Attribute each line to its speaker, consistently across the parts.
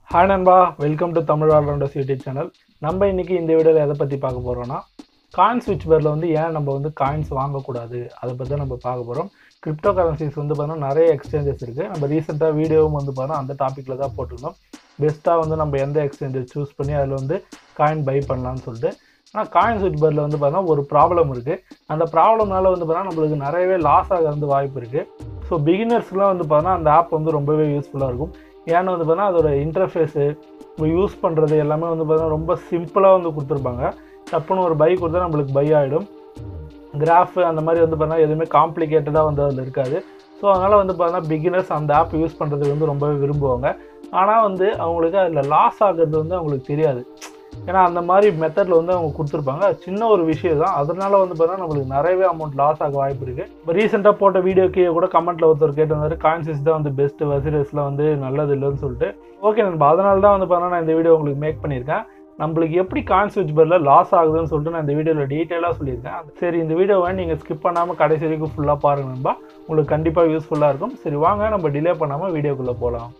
Speaker 1: hi நண்பா welcome to Tamil allrounders YouTube channel நம்ம இன்னைக்கு இந்த வீடியோவில் எதை பற்றி பார்க்க போகிறோம்னா காயின் ஸ்விட்ச் பேரில் வந்து ஏன் நம்ம வந்து காயின்ஸ் வாங்கக்கூடாது அதை பற்றி தான் நம்ம பார்க்க போகிறோம் கிரிப்டோ கரன்சிஸ் வந்து பார்த்தோன்னா நிறைய எக்ஸ்சேஞ்சஸ் இருக்குது நம்ம ரீசெண்டாக வீடியோவும் வந்து பார்த்தோன்னா அந்த டாப்பிக்கில் தான் போட்டிருந்தோம் பெஸ்ட்டாக வந்து நம்ம எந்த எக்ஸ்சேஞ்சஸ் சூஸ் பண்ணி அதில் வந்து காயின் பை பண்ணலாம்னு சொல்லிட்டு ஆனால் காயின் ஸ்விட்ச் பேரில் வந்து பார்த்தோன்னா ஒரு ப்ராப்ளம் இருக்குது அந்த ப்ராப்ளம்னால வந்து பார்த்தோன்னா நம்மளுக்கு நிறையவே லாஸ் ஆக வந்து வாய்ப்பு இருக்குது ஸோ பிகினர்ஸ்க்குலாம் வந்து பார்த்தோன்னா அந்த ஆப் வந்து ரொம்பவே யூஸ்ஃபுல்லாக இருக்கும் ஏன்னு வந்து பார்த்தா அதோட இன்டர்ஃபேஸு யூஸ் பண்ணுறது எல்லாமே வந்து பார்த்தீங்கன்னா ரொம்ப சிம்பிளாக வந்து கொடுத்துருப்பாங்க டப்புன்னு ஒரு பை கொடுத்தா நம்மளுக்கு பை ஆகிடும் கிராஃப் அந்த மாதிரி வந்து பார்த்தீங்கன்னா எதுவுமே காம்ப்ளிகேட்டடாக வந்து அதில் இருக்காது ஸோ அதனால் வந்து பார்த்தீங்கன்னா பிகினர்ஸ் அந்த ஆப் யூஸ் பண்ணுறதுக்கு வந்து ரொம்பவே விரும்புவாங்க ஆனால் வந்து அவங்களுக்கு அதில் லாஸ் ஆகிறது வந்து அவங்களுக்கு தெரியாது ஏன்னா அந்த மாதிரி மெத்தடில் வந்து அவங்க கொடுத்துருப்பாங்க அது சின்ன ஒரு விஷயம் தான் அதனால வந்து பார்த்தீங்கன்னா நம்மளுக்கு நிறையவே அமௌண்ட் லாஸ் ஆக வாய்ப்பு இருக்குது இப்போ ரீசெண்டாக போட்ட வீடியோ கீழே கூட கமெண்ட்டில் ஒருத்தர் கேட்டு வந்தார் காயின்சிஸ் தான் வந்து பெஸ்ட் வசிரஸ்லாம் வந்து நல்லது இல்லைன்னு சொல்லிட்டு ஓகே நண்பா அதனால தான் வந்து பார்த்தீங்கன்னா நான் இந்த வீடியோ உங்களுக்கு மேக் பண்ணியிருக்கேன் நம்மளுக்கு எப்படி காயின் ஸ்விட்ச் பேரில் லாஸ் ஆகுதுன்னு சொல்லிட்டு நான் இந்த வீடியோவில் டீட்டெயிலாக சொல்லியிருக்கேன் சரி இந்த வீடியோவை நீங்கள் ஸ்கிப் பண்ணாமல் கடைசி வரைக்கும் ஃபுல்லாக பாருங்க நண்பா உங்களுக்கு கண்டிப்பாக யூஸ்ஃபுல்லாக இருக்கும் சரி வாங்க நம்ம டிலே பண்ணாமல் வீடியோக்குள்ளே போகலாம்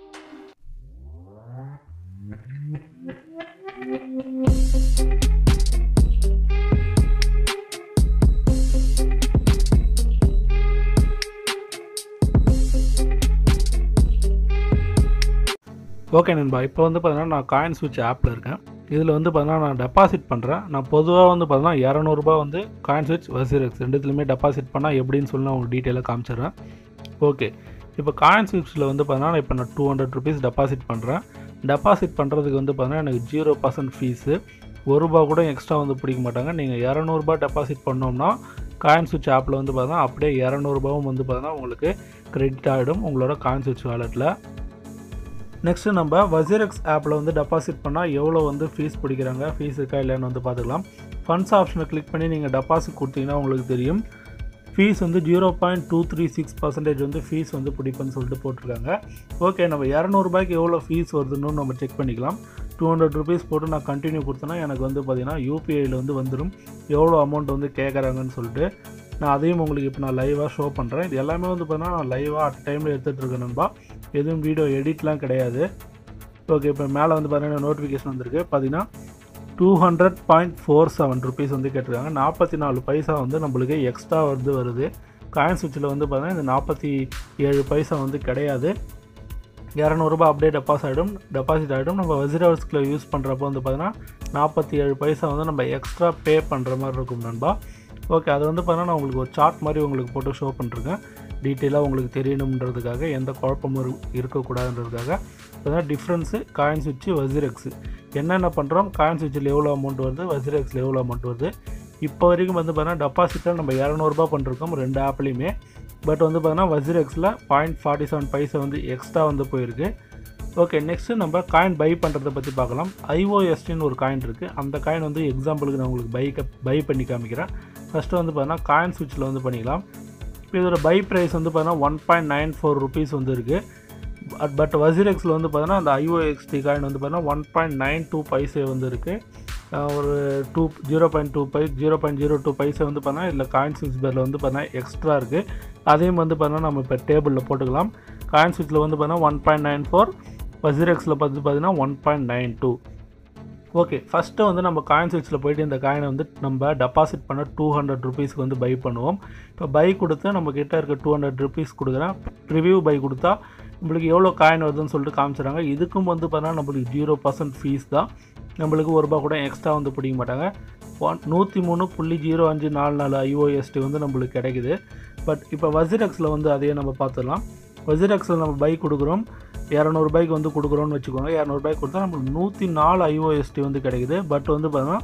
Speaker 1: ஓகே நண்பா இப்போ வந்து பார்த்தீங்கன்னா நான் காயின் ஸ்விட்ச் ஆப்பில் இருக்கேன் இதில் வந்து பார்த்தீங்கன்னா நான் டெபாசிட் பண்ணுறேன் நான் பொதுவாக வந்து பார்த்தீங்கன்னா இரநூறுபா வந்து காயின் ஸ்விட்ச் வசிரெக்ஸ் ரெண்டுத்துலையுமே டெபாசிட் பண்ணால் எப்படின்னு சொல்லி நான் உங்களுக்கு டீட்டெயிலாக காமிச்சிடுறேன் ஓகே இப்போ காயின் ஸ்விட்ச்சில் வந்து பார்த்தீங்கன்னா இப்போ நான் டூ ஹண்ட்ரட் ருபீஸ் டெபாசிட் பண்ணுறேன் டெபாசிட் பண்ணுறதுக்கு வந்து பார்த்தீங்கன்னா எனக்கு ஜீரோ பர்சன்ட் ஃபீஸு ஒரு ரூபா கூட எக்ஸ்ட்ரா வந்து பிடிக்க மாட்டாங்க நீங்கள் இரநூறுபா டெபாசிட் பண்ணோம்னா காயின் ஸ்விட்ச் ஆப்பில் வந்து பார்த்தீங்கன்னா அப்படியே இரநூறுபாவும் வந்து பார்த்தீங்கன்னா உங்களுக்கு கிரெடிட் ஆகிடும் உங்களோட காயின் ஸ்விட்ச் வாலெட்டில் நெக்ஸ்ட்டு நம்ம வசிரெக்ஸ் ஆப்பில் வந்து டெபாசிட் பண்ணால் எவ்வளோ வந்து ஃபீஸ் பிடிக்கிறாங்க ஃபீஸ் இருக்கா இல்லைன்னு வந்து பார்த்துக்கலாம் ஃபண்ட்ஸ் ஆப்ஷனை கிளிக் பண்ணி நீங்கள் டெபாசிட் கொடுத்தீங்கன்னா உங்களுக்கு தெரியும் ஃபீஸ் வந்து zero point two three six percentage வந்து ஃபீஸ் வந்து பிடிப்பேன்னு சொல்லிட்டு போட்டிருக்காங்க ஓகே நம்ம இரநூறுபாய்க்கு எவ்வளோ ஃபீஸ் வருதுன்னு நம்ம செக் பண்ணிக்கலாம் டூ ஹண்ட்ரட் ருபீஸ் போட்டு நான் கண்டினியூ கொடுத்தேன்னா எனக்கு வந்து பார்த்திங்கன்னா யூபிஐயில் வந்து வந்துடும் எவ்வளோ அமௌண்ட் வந்து கேட்குறாங்கன்னு சொல்லிட்டு நான் அதையும் உங்களுக்கு இப்போ நான் லைவாக ஷோ பண்ணுறேன் இது எல்லாமே வந்து பார்த்தீங்கன்னா நான் லைவாக அட் டைமில் எடுத்துகிட்டு இருக்கேன் நண்பா எதுவும் வீடியோ எடிட்லாம் கிடையாது ஓகே இப்போ மேலே வந்து பார்த்தீங்கன்னா நோட்டிஃபிகேஷன் வந்திருக்கு பார்த்தீங்கன்னா two hundred point four seven rupees வந்து கேட்டிருக்காங்க நாற்பத்தி நாலு பைசா வந்து நம்மளுக்கு எக்ஸ்ட்ரா வந்து வருது காயின் சுவிட்சில் வந்து பார்த்தீங்கன்னா இந்த நாற்பத்தி ஏழு பைசா வந்து கிடையாது இரநூறுபா அப்படியே டெபாசிட் ஆகிடும் டெபாசிட் ஆகிடும் நம்ம வெஜிடபிள்ஸ்கில் யூஸ் பண்ணுறப்போ வந்து பார்த்தீங்கன்னா நாற்பத்தி ஏழு பைசா வந்து நம்ம எக்ஸ்ட்ரா பே பண்ணுற மாதிரி இருக்கும் நண்பா ஓகே அது வந்து பார்த்தீங்கன்னா நான் உங்களுக்கு ஒரு சார்ட் மாதிரி உங்களுக்கு போட்டு ஷோ பண்ணிருக்கேன் டீட்டெயிலாக உங்களுக்கு தெரியணுன்றதுக்காக எந்த குழப்பமும் இரு இருக்கக்கூடாதுன்றதுக்காக பார்த்தீங்கன்னா டிஃப்ரென்ஸு காயின் சுவிட்சு வசிரெக்ஸு என்னென்ன பண்ணுறோம் காயின் சுவிட்சில் எவ்வளோ அமௌண்ட் வருது வசிரெக்ஸில் எவ்வளோ அமௌண்ட் வருது இப்போ வரைக்கும் வந்து பார்த்தீங்கன்னா டெபாசிட்டில் நம்ம இரநூறுபா பண்ணிருக்கோம் ரெண்டு ஆப்லேயுமே பட் வந்து பார்த்தீங்கன்னா வசிரெக்ஸில் பாயிண்ட் ஃபார்ட்டி செவன் பைசா வந்து எக்ஸ்ட்ரா வந்து போயிருக்கு ஓகே நெக்ஸ்ட்டு நம்ம காயின் பை பண்ணுறதை பற்றி பார்க்கலாம் ஐஓஎஸ்டின்னு ஒரு காயின் இருக்குது அந்த காயின் வந்து எக்ஸாம்பிளுக்கு நான் உங்களுக்கு பை பை பண்ணி காமிக்கிறேன் ஃபஸ்ட்டு வந்து பார்த்தீங்கன்னா காயின் ஸ்விட்சில் வந்து பண்ணிக்கலாம் இப்போ இதோட பை ப்ரைஸ் வந்து பார்த்தீங்கன்னா one point nine four rupees வந்து இருக்குது பட் வசிரெக்ஸில் வந்து பார்த்தீங்கன்னா அந்த ஐஓஎக்ஸ்டி காயின் வந்து பார்த்தீங்கன்னா one point nine two paise வந்து இருக்குது ஒரு two zero point two by zero point zero two paise வந்து பார்த்தீங்கன்னா இதில் காயின் ஸ்விட்ச் பேரில் வந்து பார்த்தீங்கன்னா எக்ஸ்ட்ரா இருக்குது அதையும் வந்து பார்த்தீங்கன்னா நம்ம இப்போ டேபிளில் போட்டுக்கலாம் காயின் ஸ்விட்சில் வந்து பார்த்தீங்கன்னா ஒன் பாயிண்ட் நைன் ஃபோர் வசிரெக்ஸில் பார்த்து பார்த்தீங்கன்னா one point nine two okay first வந்து நம்ம காயின் ஸ்விட்சில் போயிட்டு இந்த காயினை வந்து நம்ம டெபாசிட் பண்ண டூ ஹண்ட்ரட் ருபீஸ்க்கு வந்து பை பண்ணுவோம் இப்போ பை கொடுத்து நம்ம கிட்ட இருக்க டூ ஹண்ட்ரட் ருபீஸ் கொடுக்குறேன் ரிவ்யூ பை கொடுத்தா நம்மளுக்கு எவ்வளோ காயின் வருதுன்னு சொல்லிட்டு காமிச்சிடுறாங்க இதுக்கும் வந்து பார்த்தீங்கன்னா நம்மளுக்கு ஜீரோ பர்சன்ட் ஃபீஸ் தான் நம்மளுக்கு ஒரு ரூபா கூட எக்ஸ்ட்ரா வந்து பிடிக்க மாட்டாங்க ஒன் நூற்றி மூணு புள்ளி ஜீரோ அஞ்சு நாலு நாலு ஐஓஎஸ்டி வந்து நம்மளுக்கு கிடைக்குது பட் இப்போ வசிரெக்ஸில் வந்து அதையே நம்ம பார்த்துடலாம் வசிரெக்ஸில் நம்ம பை கொடுக்குறோம் இரநூறுபாய்க்கு வந்து கொடுக்குறோன்னு வச்சுக்கோங்க இரநூறுபாய்க்கு கொடுத்தா நம்மளுக்கு நூற்றி நாலு ஐஓஎஸ்டி வந்து கிடைக்குது பட் வந்து பார்த்தீங்கன்னா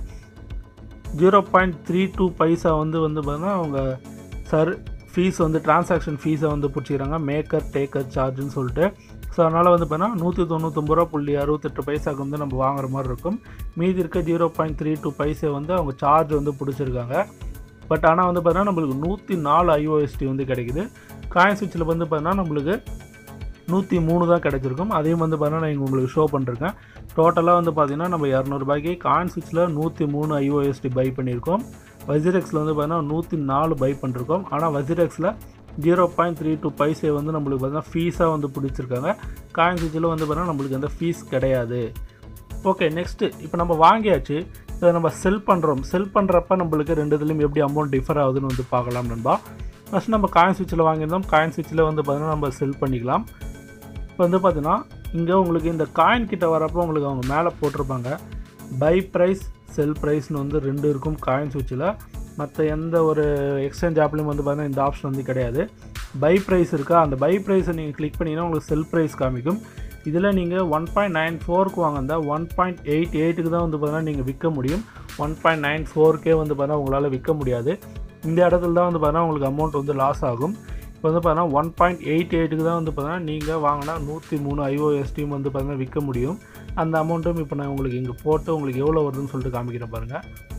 Speaker 1: zero point three two paisa வந்து வந்து பார்த்தீங்கன்னா அவங்க சர் ஃபீஸ் வந்து டிரான்சாக்ஷன் ஃபீஸை வந்து பிடிச்சிக்கிறாங்க மேக்கர் டேக்கர் சார்ஜுன்னு சொல்லிட்டு ஸோ அதனால் வந்து பார்த்தீங்கன்னா நூற்றி தொண்ணூத்தொம்பது ரூபா புள்ளி அறுபத்தெட்டு பைசாக்கு வந்து நம்ம வாங்குற மாதிரி இருக்கும் மீதி இருக்க ஜீரோ பாயிண்ட் த்ரீ டூ பைசை வந்து அவங்க சார்ஜ் வந்து பிடிச்சிருக்காங்க பட் ஆனால் வந்து பார்த்தீங்கன்னா நம்மளுக்கு நூற்றி நாலு ஐஓஎஸ்டி வந்து கிடைக்குது காயின் ஸ்விட்சில் வந்து பார்த்தீங்கன்னா நம்மளுக்கு நூற்றி மூணு தான் கிடச்சிருக்கும் அதையும் வந்து பார்த்தீங்கன்னா நான் உங்களுக்கு ஷோ பண்ணிருக்கேன் டோட்டலாக வந்து பார்த்தீங்கன்னா நம்ம இரநூறுபாய்க்கு காயின் ஸ்விட்சில் நூற்றி மூணு ஐஓஎஸ்டி பை பண்ணியிருக்கோம் வசிரெக்ஸில் வந்து பார்த்தீங்கன்னா நூற்றி நாலு பை பண்ணிருக்கோம் ஆனால் வசிரெக்ஸில் zero point three two paise வந்து நம்மளுக்கு பார்த்தீங்கன்னா ஃபீஸாக வந்து பிடிச்சிருக்காங்க காயின் சுவிட்சில் வந்து பார்த்தீங்கன்னா நம்மளுக்கு எந்த ஃபீஸ் கிடையாது ஓகே நெக்ஸ்ட்டு இப்போ நம்ம வாங்கியாச்சு இதை நம்ம செல் பண்ணுறோம் செல் பண்ணுறப்ப நம்மளுக்கு ரெண்டு இதுலையும் எப்படி அமௌண்ட் டிஃபர் ஆகுதுன்னு வந்து பார்க்கலாம் நண்பா ஃபஸ்ட் நம்ம காயின் சுவிட்சில் வாங்கியிருந்தோம் காயின் சுவிட்சில் வந்து பார்த்தீங்கன்னா நம்ம செல் பண்ணிக்கலாம் இப்போ வந்து பார்த்தீங்கன்னா இங்கே உங்களுக்கு இந்த காயின் கிட்ட வரப்போ உங்களுக்கு அவங்க மேலே போட்டிருப்பாங்க பை ப்ரைஸ் செல் ப்ரைஸ்னு வந்து ரெண்டு இருக்கும் காயின் சுவிட்சில் மற்ற எந்த ஒரு எக்ஸ்சேஞ்ச் ஆப்லேயும் வந்து பார்த்தீங்கன்னா இந்த ஆப்ஷன் வந்து கிடையாது பை ப்ரைஸ் இருக்கா அந்த பை ப்ரைஸை நீங்கள் கிளிக் பண்ணிங்கன்னா உங்களுக்கு செல் ப்ரைஸ் காமிக்கும் இதில் நீங்கள் ஒன் பாயிண்ட் நைன் ஃபோருக்கு வாங்கினா ஒன் பாயிண்ட் எயிட் எயிட்டுக்கு தான் வந்து பார்த்தீங்கன்னா நீங்கள் விற்க முடியும் ஒன் பாயிண்ட் நைன் ஃபோருக்கே வந்து பார்த்தீங்கன்னா உங்களால் விற்க முடியாது இந்த இடத்துல தான் வந்து பார்த்தீங்கன்னா உங்களுக்கு அமௌண்ட் வந்து லாஸ் ஆகும் இப்போ வந்து பார்த்தீங்கன்னா ஒன் பாயிண்ட் எயிட் எயிட்டுக்கு தான் வந்து பார்த்தீங்கன்னா நீங்கள் வாங்கினா நூற்றி மூணு ஐஓஎஸ்டியும் வந்து பார்த்தீங்கன்னா விற்க முடியும் அந்த அமௌண்ட்டும் இப்போ நான் உங்களுக்கு இங்கே போட்டு உங்களுக்கு எவ்வளோ வருதுன்னு சொல்லிட்டு காமிக்கிறேன் பாருங்கள்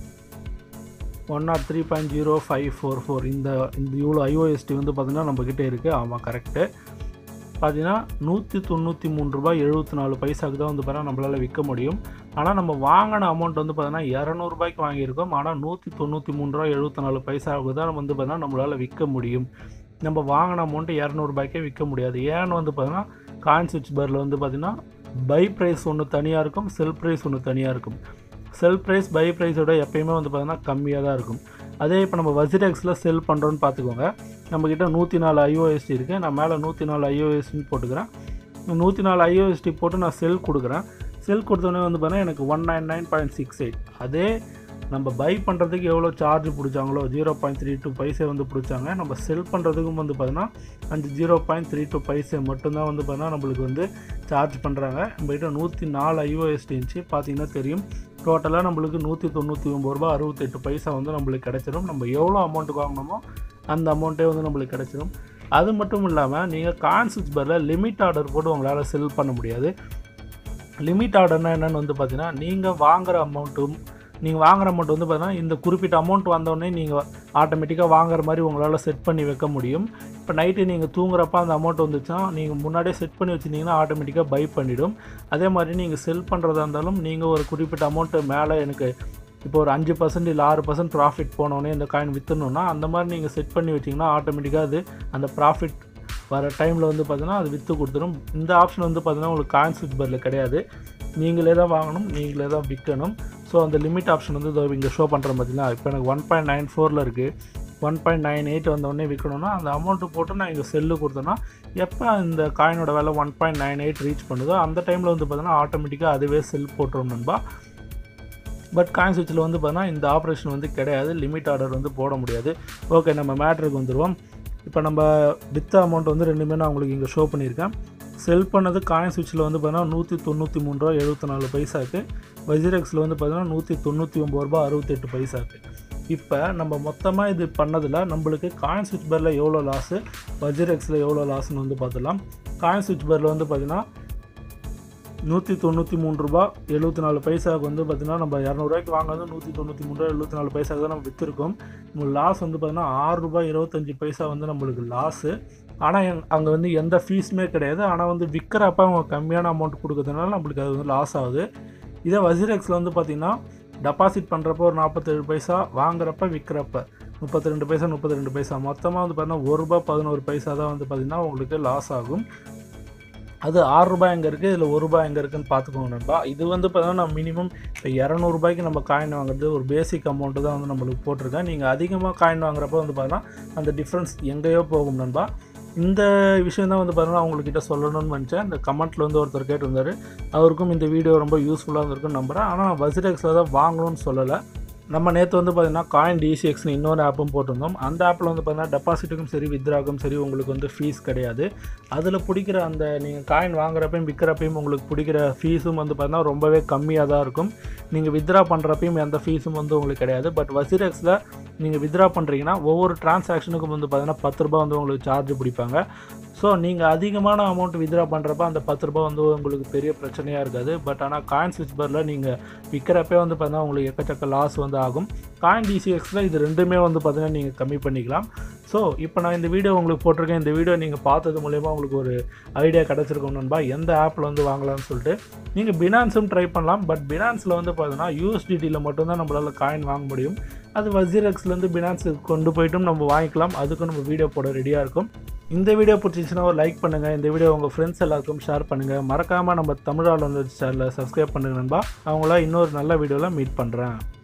Speaker 1: one nought three point zero five four four இந்த இந்த இவ்வளோ ஐஓஎஸ்டி வந்து பார்த்திங்கன்னா நம்மக்கிட்ட இருக்குது ஆமாம் கரெக்டு பார்த்தீங்கன்னா நூற்றி தொண்ணூற்றி மூணு ரூபாய் எழுபத்தி நாலு பைசாக்கு தான் வந்து பார்த்தீங்கன்னா நம்மளால் விற்க முடியும் ஆனால் நம்ம வாங்கின அமௌண்ட் வந்து பார்த்தீங்கன்னா இரநூறுபாய்க்கு வாங்கியிருக்கோம் ஆனால் நூற்றி தொண்ணூற்றி மூணு ரூபா எழுபத்தி நாலு பைசாவுக்கு தான் வந்து பார்த்தீங்கன்னா நம்மளால் விற்க முடியும் நம்ம வாங்கின அமௌண்ட்டு இரநூறுபாய்க்கே விற்க முடியாது ஏன்னு வந்து பார்த்தீங்கன்னா காயின் சுவிட்ச் பரில் வந்து பார்த்திங்கன்னா பை ப்ரைஸ் ஒன்று தனியாக இருக்கும் செல் ப்ரைஸ் ஒன்று தனியாக இருக்கும் செல் ப்ரைஸ் பை ப்ரைஸோட எப்பயுமே வந்து பார்த்தீங்கன்னா கம்மியாக தான் இருக்கும் அதே இப்போ நம்ம வசிடெக்ஸில் செல் பண்ணுறோன்னு பார்த்துக்கோங்க நம்மக்கிட்ட நூற்றி நாலு ஐஓஎஸ்டி இருக்குது நான் மேலே நூற்றி நாலு ஐஓஎஸ்டின்னு போட்டுக்கிறேன் நூற்றி நாலு ஐஓஎஸ்டி போட்டு நான் செல் கொடுக்குறேன் செல் கொடுத்தோடனே வந்து பார்த்தீங்கன்னா எனக்கு one nine nine point six eight அதே நம்ம பை பண்ணுறதுக்கு எவ்வளோ சார்ஜ் பிடிச்சாங்களோ zero point three two paise வந்து பிடிச்சாங்க நம்ம செல் பண்ணுறதுக்கும் வந்து பார்த்தீங்கன்னா அஞ்சு zero point three two paise மட்டும்தான் வந்து பார்த்தீங்கன்னா நம்மளுக்கு வந்து சார்ஜ் பண்ணுறாங்க நம்மகிட்ட நூற்றி நாலு ஐஓஎஸ்டி இருந்துச்சு பார்த்தீங்கன்னா தெரியும் டோட்டலாக நம்மளுக்கு நூற்றி தொண்ணூற்றி ஒம்பது ரூபா அறுபத்தெட்டு பைசா வந்து நம்மளுக்கு கிடச்சிரும் நம்ம எவ்வளோ அமௌண்ட்டுக்கு வாங்கினோமோ அந்த அமௌண்ட்டே வந்து நம்மளுக்கு கிடச்சிரும் அது மட்டும் இல்லாமல் நீங்கள் கான்சிஸ் பரில் லிமிட் ஆர்டர் போட்டு உங்களால் செல் பண்ண முடியாது லிமிட் ஆர்டர்னா என்னென்னு வந்து பார்த்தீங்கன்னா நீங்கள் வாங்குகிற அமௌண்ட்டும் நீங்கள் வாங்குற அமௌண்ட் வந்து பார்த்தீங்கன்னா இந்த குறிப்பிட்ட அமௌண்ட் வந்தோடனே நீங்கள் ஆட்டோமேட்டிக்காக வாங்குற மாதிரி உங்களால் செட் பண்ணி வைக்க முடியும் இப்போ நைட்டு நீங்கள் தூங்குறப்ப அந்த அமௌண்ட் வந்துச்சுன்னா நீங்கள் முன்னாடியே செட் பண்ணி வச்சுருந்தீங்கன்னா ஆட்டோமேட்டிக்காக பை பண்ணிடும் அதே மாதிரி நீங்கள் செல் பண்ணுறதா இருந்தாலும் நீங்கள் ஒரு குறிப்பிட்ட அமௌண்ட்டு மேலே எனக்கு இப்போ ஒரு அஞ்சு பர்சன்ட் இல்லை ஆறு பர்சன்ட் ப்ராஃபிட் போனோடனே இந்த காயின் விற்றுணுன்னா அந்த மாதிரி நீங்கள் செட் பண்ணி வச்சிங்கன்னா ஆட்டோமேட்டிக்காக அது அந்த ப்ராஃபிட் வர டைமில் வந்து பார்த்தீங்கன்னா அது விற்று கொடுத்துரும் இந்த ஆப்ஷன் வந்து பார்த்தீங்கன்னா உங்களுக்கு காயின் ஸ்விட்ச் பரில் கிடையாது நீங்களே தான் வாங்கணும் நீங்களே தான் விற்கணும் ஸோ அந்த லிமிட் ஆப்ஷன் வந்து இதோ இங்கே ஷோ பண்ணுறேன் பார்த்தீங்கன்னா இப்போ எனக்கு ஒன் பாயிண்ட் நைன் ஃபோரில் இருக்குது ஒன் பாயிண்ட் நைன் எயிட் வந்தோடனே விற்கணும்னா அந்த அமௌண்ட்டு போட்டு நான் இங்கே செல்லு கொடுத்தேன்னா எப்போ இந்த காயினோட விலை one point nine eight reach பண்ணுதோ அந்த டைமில் வந்து பார்த்தீங்கன்னா ஆட்டோமேட்டிக்காக அதுவே செல் போட்டுரும் நண்பா பட் காயின் சுவிட்சில் வந்து பார்த்தீங்கன்னா இந்த ஆப்ரேஷன் வந்து கிடையாது லிமிட் ஆர்டர் வந்து போட முடியாது ஓகே நம்ம மேட்ருக்கு வந்துடுவோம் இப்போ நம்ம வித்த அமௌண்ட் வந்து ரெண்டுமே நான் உங்களுக்கு இங்கே ஷோ பண்ணியிருக்கேன் செல் பண்ணது காயின் சுவிட்சில் வந்து பார்த்தீங்கன்னா நூற்றி தொண்ணூற்றி மூணு ரூபா எழுபத்தி நாலு பைசாக்கு வஜிரெக்ஸில் வந்து பார்த்தீங்கன்னா நூற்றி தொண்ணூற்றி ஒம்பது ரூபா அறுபத்தெட்டு பைசாக்கு இப்போ நம்ம மொத்தமாக இது பண்ணதில் நம்மளுக்கு காயின் சுவிட்ச் பேரில் எவ்வளோ லாஸு வஜிரெக்ஸில் எவ்வளோ லாஸ்ன்னு வந்து பார்த்துலாம் காயின் சுவிட்ச் பேரில் வந்து பார்த்தீங்கன்னா நூற்றி தொண்ணூற்றி மூணு ரூபா எழுபத்தி நாலு பைசாவுக்கு வந்து பார்த்திங்கன்னா நம்ம இரநூறுவாய்க்கு வாங்குறது நூற்றி தொண்ணூற்றி மூணு ரூபா எழுபத்தி நாலு பைசாக்கு தான் நம்ம விற்றுருக்கோம் நம்ம லாஸ் வந்து பார்த்திங்கன்னா ஆறு ரூபாய் இருபத்தஞ்சி பைசா வந்து நம்மளுக்கு லாஸு ஆனால் அங்கே வந்து எந்த ஃபீஸுமே கிடையாது ஆனால் வந்து விற்கிறப்ப அவங்க கம்மியான அமௌண்ட் கொடுக்கறதுனால நம்மளுக்கு அது வந்து லாஸ் ஆகுது இதே வசிரெக்ஸில் வந்து பார்த்திங்கன்னா டெபாசிட் பண்ணுறப்போ ஒரு நாற்பத்தேழு பைசா வாங்குறப்ப விற்கிறப்ப முப்பத்தி ரெண்டு பைசா முப்பத்தி ரெண்டு பைசா மொத்தமாக வந்து பார்த்தீங்கன்னா ஒரு ரூபா பதினோரு பைசா தான் வந்து பார்த்திங்கன்னா உங்களுக்கு லாஸ் ஆகும் அது ஆறு ரூபாய் எங்கே இருக்குது இதில் ஒரு ரூபாய் எங்கே இருக்குன்னு பார்த்துக்கோங்க நண்பா இது வந்து பார்த்தீங்கன்னா நான் மினிமம் இப்போ இரநூறுபாய்க்கு நம்ம காயின் வாங்குறது ஒரு பேசிக் அமௌண்ட்டு தான் வந்து நம்மளுக்கு போட்டிருக்கேன் நீங்கள் அதிகமாக காயின் வாங்குறப்போ வந்து பார்த்தீங்கன்னா அந்த டிஃப்ரென்ஸ் எங்கேயோ போகும் நண்பா இந்த விஷயம் தான் வந்து பார்த்தீங்கன்னா அவங்கக்கிட்ட சொல்லணும்னு நினச்சேன் இந்த கமெண்ட்டில் வந்து ஒருத்தர் கேட்டிருந்தாரு அவருக்கும் இந்த வீடியோ ரொம்ப யூஸ்ஃபுல்லாக இருந்திருக்குன்னு நம்புகிறேன் ஆனால் வசிடெக்ஸில் தான் வாங்கணும்னு சொல்லலை நம்ம நேற்று வந்து பார்த்தீங்கன்னா காயின் டிசிஎக்ஸ்னு இன்னொரு ஆப்பும் போட்டிருந்தோம் அந்த ஆப்பில் வந்து பார்த்தீங்கன்னா டெபாசிட்டுக்கும் சரி வித்ராக்கும் சரி உங்களுக்கு வந்து ஃபீஸ் கிடையாது அதில் பிடிக்கிற அந்த நீங்கள் காயின் வாங்குறப்பையும் விற்கிறப்பையும் உங்களுக்கு பிடிக்கிற ஃபீஸும் வந்து பார்த்தீங்கன்னா ரொம்பவே கம்மியாக தான் இருக்கும் நீங்கள் வித்ரா பண்ணுறப்பையும் எந்த ஃபீஸும் வந்து உங்களுக்கு கிடையாது பட் வசிரெக்ஸில் நீங்கள் வித்ரா பண்ணுறீங்கன்னா ஒவ்வொரு டிரான்சாக்ஷனுக்கும் வந்து பார்த்தீங்கன்னா பத்து ரூபா வந்து உங்களுக்கு சார்ஜ் பிடிப்பாங்க ஸோ நீங்கள் அதிகமான அமௌண்ட் வித்ரா பண்ணுறப்ப அந்த பத்து ரூபா வந்து உங்களுக்கு பெரிய பிரச்சனையாக இருக்காது பட் ஆனால் காயின் ஸ்விட்ச் பரில் நீங்கள் விற்கிறப்பே வந்து பார்த்தீங்கன்னா உங்களுக்கு எக்கச்சக்க லாஸ் வந்து ஆகும் காயின் டிசிஎக்ஸில் இது ரெண்டுமே வந்து பார்த்தீங்கன்னா நீங்கள் கம்மி பண்ணிக்கலாம் ஸோ இப்போ நான் இந்த வீடியோ உங்களுக்கு போட்டிருக்கேன் இந்த வீடியோ நீங்கள் பார்த்தது மூலயமா உங்களுக்கு ஒரு ஐடியா கிடச்சிருக்கும் நண்பா எந்த ஆப்பில் வந்து வாங்கலாம்னு சொல்லிட்டு நீங்கள் பினான்ஸும் ட்ரை பண்ணலாம் பட் பினான்ஸில் வந்து பார்த்தீங்கன்னா யூஎஸ்டிடியில் மட்டும்தான் நம்மளால் காயின் வாங்க முடியும் அது வசீரக்ஸ்லேருந்து பினான்ஸுக்கு கொண்டு போயிட்டும் நம்ம வாங்கிக்கலாம் அதுக்கும் நம்ம வீடியோ போட ரெடியாக இருக்கும் இந்த வீடியோ பிடிச்சிச்சுன்னா ஒரு லைக் பண்ணுங்கள் இந்த வீடியோ உங்கள் ஃப்ரெண்ட்ஸ் எல்லாருக்கும் ஷேர் பண்ணுங்கள் மறக்காமல் நம்ம தமிழ் ஆளுநர் சேனலை சப்ஸ்கிரைப் பண்ணுங்க நண்பா அவங்கள இன்னொரு நல்ல வீடியோவில் மீட் பண்ணுறேன்